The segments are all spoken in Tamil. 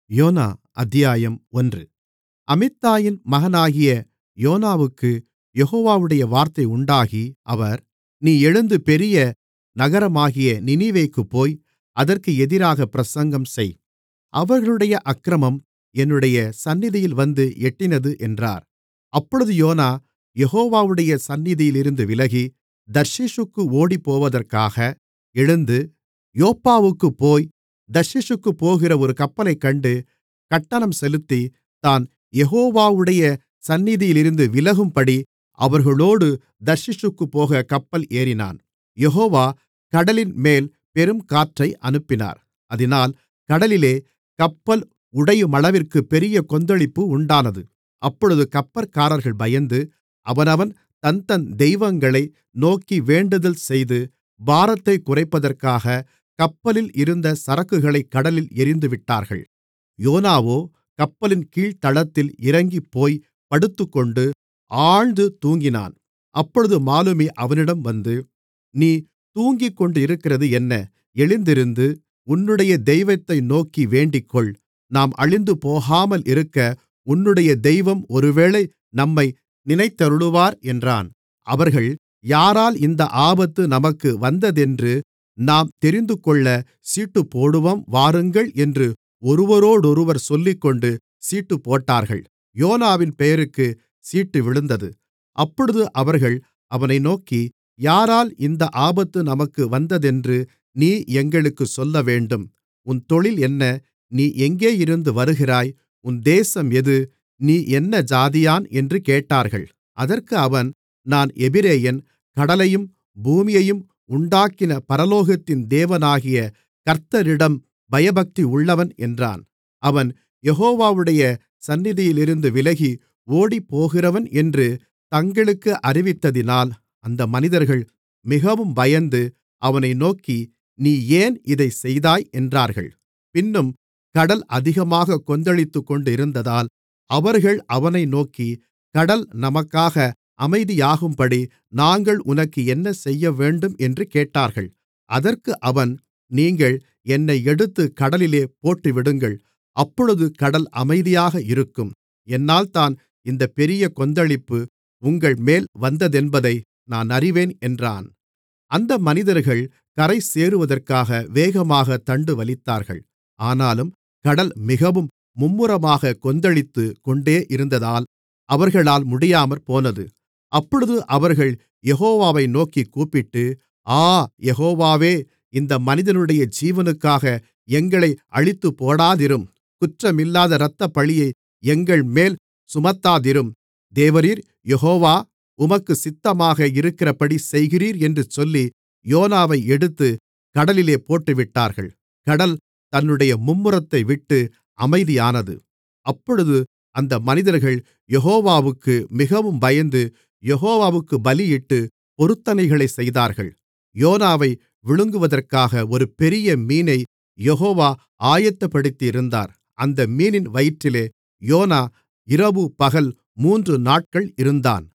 யோனா அத்தியாயம் ஒன்று அமித்தாயின் மகனாகிய யோனாவுக்கு யெகோவாவுடைய வார்த்தை உண்டாகி அவர் நீ எழுந்து பெரிய நகரமாகிய நினிவேக்குப் போய் அதற்கு எதிராகப் பிரசங்கம் செய் அவர்களுடைய அக்கிரமம் என்னுடைய சந்நிதியில் வந்து எட்டினது என்றார் அப்பொழுது யோனா யெகோவாவுடைய சந்நிதியிலிருந்து விலகி தர்ஷீசுக்கு ஓடிப்போவதற்காக எழுந்து யோப்பாவுக்குப் போய் தர்ஷீசுக்குப் போகிற ஒரு கப்பலைக் கண்டு கட்டணம் செலுத்தி தான் யெகோவாவுடைய சந்நிதியிலிருந்து விலகும்படி அவர்களோடு தர்ஷீசுக்குப் போகக் கப்பல் ஏறினான் யெகோவா கடலின்மேல் பெருங்காற்றை அனுப்பினார் அதினால் கடலிலே கப்பல் உடையுமளவிற்குப் பெரிய கொந்தளிப்பு உண்டானது அப்பொழுது கப்பற்காரர்கள் பயந்து அவனவன் தன்தன் தெய்வங்களை நோக்கி வேண்டுதல் செய்து பாரத்தைக் குறைப்பதற்காக கப்பலில் இருந்த சரக்குகளைக் கடலில் எறிந்துவிட்டார்கள் யோனாவோ கப்பலின் கீழ்த்தளத்தில் இறங்கிப்போய் படுத்துக்கொண்டு ஆழ்ந்து தூங்கினான் அப்பொழுது மாலுமி அவனிடம் வந்து நீ தூங்கிக்கொண்டிருக்கிறது என்ன எழுந்திருந்து உன்னுடைய தெய்வத்தை நோக்கி வேண்டிக்கொள் நாம் அழிந்துபோகாமல் இருக்க உன்னுடைய தெய்வம் ஒருவேளை நம்மை நினைத்தருளுவார் என்றான் அவர்கள் யாரால் இந்த ஆபத்து நமக்கு வந்ததென்று நாம் தெரிந்துகொள்ளச் சீட்டுப்போடுவோம் வாருங்கள் என்று ஒருவரோடொருவர் சொல்லிக்கொண்டு சீட்டுப்போட்டார்கள் யோனாவின் பெயருக்குச் சீட்டு விழுந்தது அப்பொழுது அவர்கள் அவனை நோக்கி யாரால் இந்த ஆபத்து நமக்கு வந்ததென்று நீ எங்களுக்குச் சொல்லவேண்டும் உன் தொழில் என்ன நீ எங்கேயிருந்து வருகிறாய் உன் தேசம் எது நீ என்ன ஜாதியான் என்று கேட்டார்கள் அதற்கு அவன் நான் எபிரெயன் கடலையும் பூமியையும் உண்டாக்கின பரலோகத்தின் தேவனாகிய கர்த்தரிடம் பயபக்தியுள்ளவன் என்றான் அவன் யெகோவாவுடைய சந்நிதியிலிருந்து விலகி ஓடிப்போகிறவன் என்று தங்களுக்கு அறிவித்ததினால் அந்த மனிதர்கள் மிகவும் பயந்து அவனை நோக்கி நீ ஏன் இதைச் செய்தாய் என்றார்கள் பின்னும் கடல் அதிகமாகக் கொந்தளித்துக்கொண்டிருந்ததால் அவர்கள் அவனை நோக்கி கடல் நமக்காக அமைதியாகும்படி நாங்கள் உனக்கு என்ன செய்யவேண்டும் என்று கேட்டார்கள் அதற்கு அவன் நீங்கள் என்னை எடுத்துக் கடலிலே போட்டுவிடுங்கள் அப்பொழுது கடல் அமைதியாக இருக்கும் என்னால்தான் இந்தப் பெரிய கொந்தளிப்பு உங்கள்மேல் வந்ததென்பதை நான் அறிவேன் என்றான் அந்த மனிதர்கள் கரை சேருவதற்காக வேகமாகத் தண்டு வலித்தார்கள் ஆனாலும் கடல் மிகவும் மும்முரமாகக் கொந்தளித்துக் கொண்டே இருந்ததால் அவர்களால் முடியாமற்போனது அப்பொழுது அவர்கள் யெகோவாவை நோக்கிக் கூப்பிட்டு ஆ யெகோவாவே இந்த மனிதனுடைய ஜீவனுக்காக எங்களை அழித்துப்போடாதிரும் குற்றமில்லாத இரத்தப்பழியை எங்கள்மேல் சுமத்தாதிரும் தேவரீர் யெகோவா உமக்குச் சித்தமாக இருக்கிறபடி செய்கிறீர் என்று சொல்லி யோனாவை எடுத்துக் கடலிலே போட்டுவிட்டார்கள் கடல் தன்னுடைய மும்முரத்தை விட்டு அமைதியானது அப்பொழுது அந்த மனிதர்கள் யெகோவாவுக்கு மிகவும் பயந்து யெகோவாவுக்குப் பலியிட்டு பொருத்தனைகளைச் செய்தார்கள் யோனாவை விழுங்குவதற்காக ஒரு பெரிய மீனை யெகோவா ஆயத்தப்படுத்தியிருந்தார் அந்த மீனின் வயிற்றிலே யோனா இரவு பகல் மூன்று நாட்கள் இருந்தான்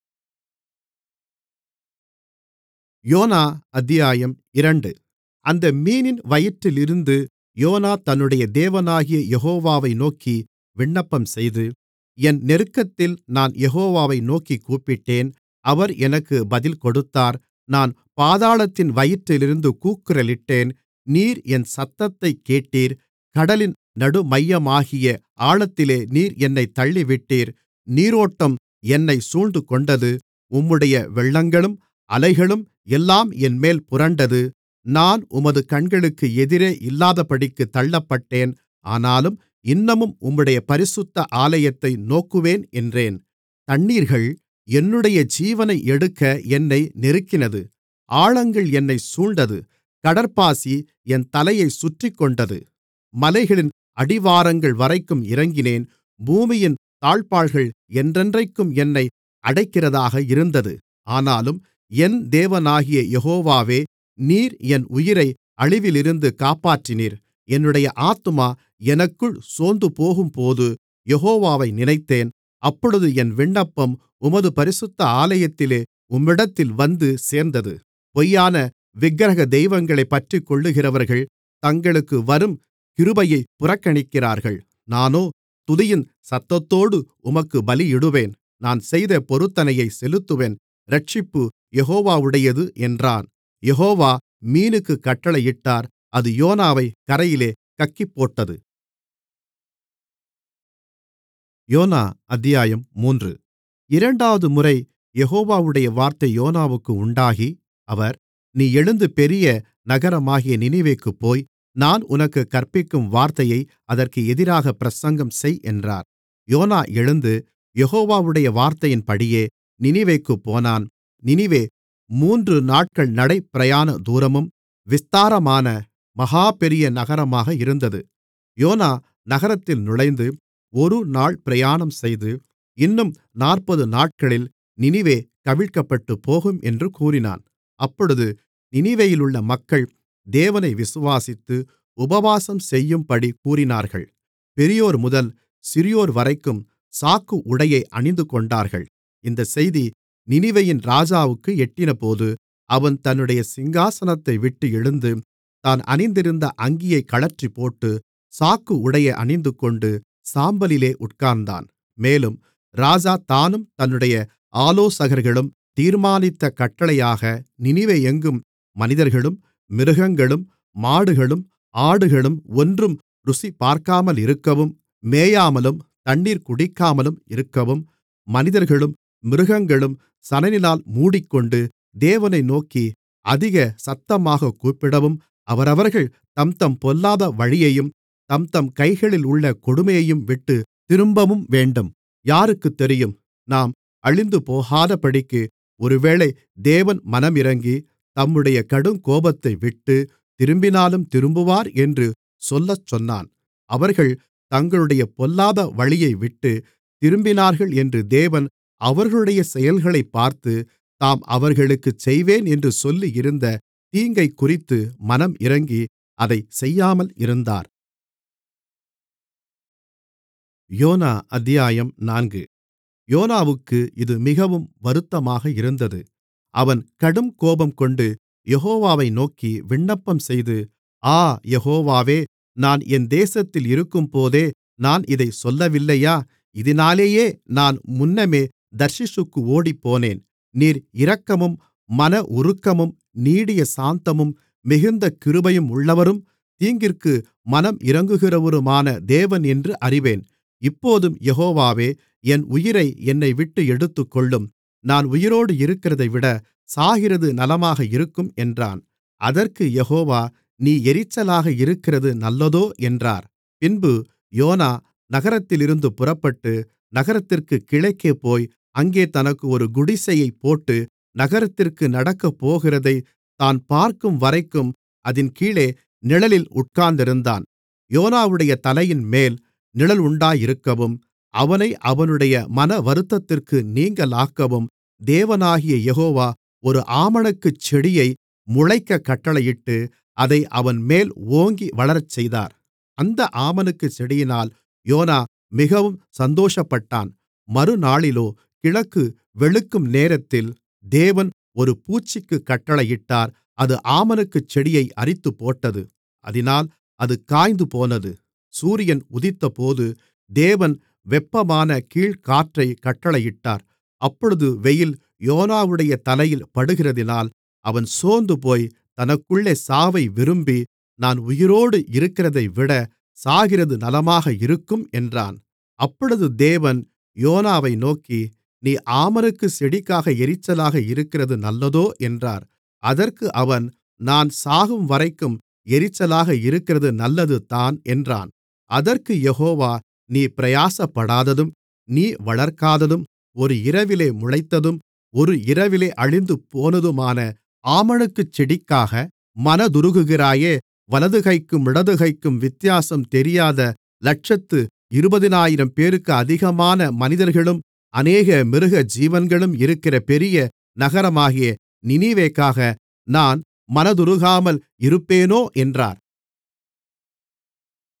யோனா அத்தியாயம் இரண்டு அந்த மீனின் வயிற்றிலிருந்து யோனா தன்னுடைய தேவனாகிய யெகோவாவை நோக்கி விண்ணப்பம்செய்து என் நெருக்கத்தில் நான் யெகோவாவை நோக்கிக் கூப்பிட்டேன் அவர் எனக்கு பதில் கொடுத்தார் நான் பாதாளத்தின் வயிற்றிலிருந்து கூக்குரலிட்டேன் நீர் என் சத்தத்தைக் கேட்டீர் கடலின் நடுமையமாகிய ஆழத்திலே நீர் என்னைத் தள்ளிவிட்டீர் நீரோட்டம் என்னைச் சூழ்ந்துகொண்டது உம்முடைய வெள்ளங்களும் அலைகளும் எல்லாம் என்மேல் புரண்டது நான் உமது கண்களுக்கு எதிரே இல்லாதபடிக்குத் தள்ளப்பட்டேன் ஆனாலும் இன்னமும் உம்முடைய பரிசுத்த ஆலயத்தை நோக்குவேன் என்றேன் தண்ணீர்கள் என்னுடைய ஜீவனை எடுக்க என்னை நெருக்கினது ஆழங்கள் என்னைச் சூழ்ந்தது கடற்பாசி என் தலையைச் சுற்றிக்கொண்டது மலைகளின் அடிவாரங்கள் வரைக்கும் இறங்கினேன் பூமியின் தாழ்ப்பாள்கள் என்றென்றைக்கும் என்னை அடைக்கிறதாக இருந்தது ஆனாலும் என் தேவனாகிய யெகோவாவே நீர் என் உயிரை அழிவிலிருந்து காப்பாற்றினீர் என்னுடைய ஆத்துமா எனக்குள் சோர்ந்துபோகும்போது யெகோவாவை நினைத்தேன் அப்பொழுது என் விண்ணப்பம் உமது பரிசுத்த ஆலயத்திலே உம்மிடத்தில் வந்து சேர்ந்தது பொய்யான விக்கிரக தெய்வங்களைப் பற்றிக்கொள்ளுகிறவர்கள் தங்களுக்கு வரும் கிருபையைப் புறக்கணிக்கிறார்கள் நானோ துதியின் சத்தத்தோடு உமக்குப் பலியிடுவேன் நான் செய்த பொருத்தனையைச் செலுத்துவேன் இரட்சிப்பு யெகோவாவுடையது என்றான் யெகோவா மீனுக்குக் கட்டளையிட்டார் அது யோனாவைக் கரையிலே கக்கிப்போட்டது யோனா அத்தியாயம் மூன்று இரண்டாவது முறை யெகோவாவுடைய வார்த்தை யோனாவுக்கு உண்டாகி அவர் நீ எழுந்து பெரிய நகரமாகிய நினிவேக்குப் போய் நான் உனக்குக் கற்பிக்கும் வார்த்தையை அதற்கு எதிராகப் பிரசங்கம் செய் என்றார் யோனா எழுந்து யெகோவாவுடைய வார்த்தையின்படியே நினிவேக்குப் போனான் நினிவே மூன்று நாட்கள் நடை பிரயாண தூரமும் விஸ்தாரமான மகா பெரிய நகரமாக இருந்தது யோனா நகரத்தில் நுழைந்து ஒரு நாள் பிரயாணம் செய்து இன்னும் நாற்பது நாட்களில் நினிவே கவிழ்க்கப்பட்டுப்போகும் என்று கூறினான் அப்பொழுது நினிவேயிலுள்ள மக்கள் தேவனை விசுவாசித்து உபவாசம் செய்யும்படி கூறினார்கள் பெரியோர் முதல் சிறியோர்வரைக்கும் சாக்கு உடையை அணிந்துகொண்டார்கள் இந்தச் செய்தி நினிவேயின் ராஜாவுக்கு எட்டினபோது அவன் தன்னுடைய சிங்காசனத்தைவிட்டு எழுந்து தான் அணிந்திருந்த அங்கியைக் கழற்றிப்போட்டு சாக்கு உடையை அணிந்துகொண்டு சாம்பலிலே உட்கார்ந்தான் மேலும் ராஜா தானும் தன்னுடைய ஆலோசகர்களும் தீர்மானித்த கட்டளையாக நினிவே எங்கும் மனிதர்களும் மிருகங்களும் மாடுகளும் ஆடுகளும் ஒன்றும் ருசி பார்க்காமலிருக்கவும் மேயாமலும் தண்ணீர் குடிக்காமலும் இருக்கவும் மனிதர்களும் மிருகங்களும் சணலினால் மூடிக்கொண்டு தேவனை நோக்கி அதிக சத்தமாகக் கூப்பிடவும் அவரவர்கள் தம்தம் பொல்லாத வழியையும் தம்தம் கைகளில் உள்ள கொடுமையையும் விட்டு திரும்பவும் வேண்டும் யாருக்குத் தெரியும் நாம் அழிந்துபோகாதபடிக்கு ஒருவேளை தேவன் மனமிரங்கி தம்முடைய கடுங்கோபத்தை விட்டு திரும்பினாலும் திரும்புவார் என்று சொல்லச் சொன்னான் அவர்கள் தங்களுடைய பொல்லாத வழியை விட்டு திரும்பினார்கள் என்று தேவன் அவர்களுடைய செயல்களைப் பார்த்து தாம் அவர்களுக்குச் செய்வேன் என்று சொல்லியிருந்த தீங்கைக்குறித்து மனம் இரங்கி அதைச் செய்யாமல் இருந்தார் யோனா அத்தியாயம் நான்கு யோனாவுக்கு இது மிகவும் வருத்தமாக இருந்தது அவன் கடும் கோபம்கொண்டு யெகோவாவை நோக்கி விண்ணப்பம்செய்து ஆ யெகோவாவே நான் என் தேசத்தில் இருக்கும்போதே நான் இதைச் சொல்லவில்லையா இதினாலேயே நான் முன்னமே தர்ஷீசுக்கு ஓடிப்போனேன் நீர் இரக்கமும் மன உருக்கமும் நீடிய சாந்தமும் மிகுந்த கிருபையும் உள்ளவரும் தீங்கிற்கு மனம் இரங்குகிறவருமான தேவன் என்று அறிவேன் இப்போதும் யெகோவாவே என் உயிரை என்னைவிட்டு எடுத்துக்கொள்ளும் நான் உயிரோடு இருக்கிறதைவிட சாகிறது நலமாக இருக்கும் என்றான் அதற்கு யெகோவா நீ எரிச்சலாக இருக்கிறது நல்லதோ என்றார் பின்பு யோனா நகரத்திலிருந்து புறப்பட்டு நகரத்திற்குக் கிழக்கே போய் அங்கே தனக்கு ஒரு குடிசையைப் போட்டு நகரத்திற்கு நடக்கப்போகிறதைத் தான் பார்க்கும்வரைக்கும் அதின் கீழே நிழலில் உட்கார்ந்திருந்தான் யோனாவுடைய தலையின்மேல் நிழல் உண்டாயிருக்கவும் அவனை அவனுடைய மனவருத்தத்திற்கு நீங்கலாக்கவும் தேவனாகிய யெகோவா ஒரு ஆமணக்குச் செடியை முளைக்கக் கட்டளையிட்டு அதை அவன்மேல் ஓங்கி வளரச்செய்தார் அந்த ஆமணக்குச் செடியினால் யோனா மிகவும் சந்தோஷப்பட்டான் மறுநாளிலோ கிழக்கு வெளுக்கும் நேரத்தில் தேவன் ஒரு பூச்சிக்குக் கட்டளையிட்டார் அது ஆமணக்குச் செடியை அரித்துப்போட்டது அதினால் அது காய்ந்துபோனது சூரியன் உதித்தபோது தேவன் வெப்பமான கீழ்காற்றைக் கட்டளையிட்டார் அப்பொழுது வெயில் யோனாவுடைய தலையில் படுகிறதினால் அவன் சோர்ந்துபோய் தனக்குள்ளே சாவை விரும்பி நான் உயிரோடு இருக்கிறதைவிட சாகிறது நலமாக இருக்கும் என்றான் அப்பொழுது தேவன் யோனாவை நோக்கி நீ ஆமணக்குச் செடிக்காக எரிச்சலாக இருக்கிறது நல்லதோ என்றார் அதற்கு அவன் நான் சாகும்வரைக்கும் எரிச்சலாக இருக்கிறது நல்லது தான் என்றான் அதற்கு யெகோவா நீ பிரயாசப்படாததும் நீ வளர்க்காததும் ஒரு இரவிலே முளைத்ததும் ஒரு இரவிலே அழிந்துபோனதுமான ஆமணக்குச் செடிக்காக மனதுருகுகிறாயே வலதுகைக்கும் இடதுகைக்கும் வித்தியாசம் தெரியாத லட்சத்து இருபதினாயிரம்பேருக்கு அதிகமான மனிதர்களும் அநேக மிருகஜீவன்களும் இருக்கிற பெரிய நகரமாகிய நினிவேக்காக நான் மனதுருகாமல் இருப்பேனோ என்றார்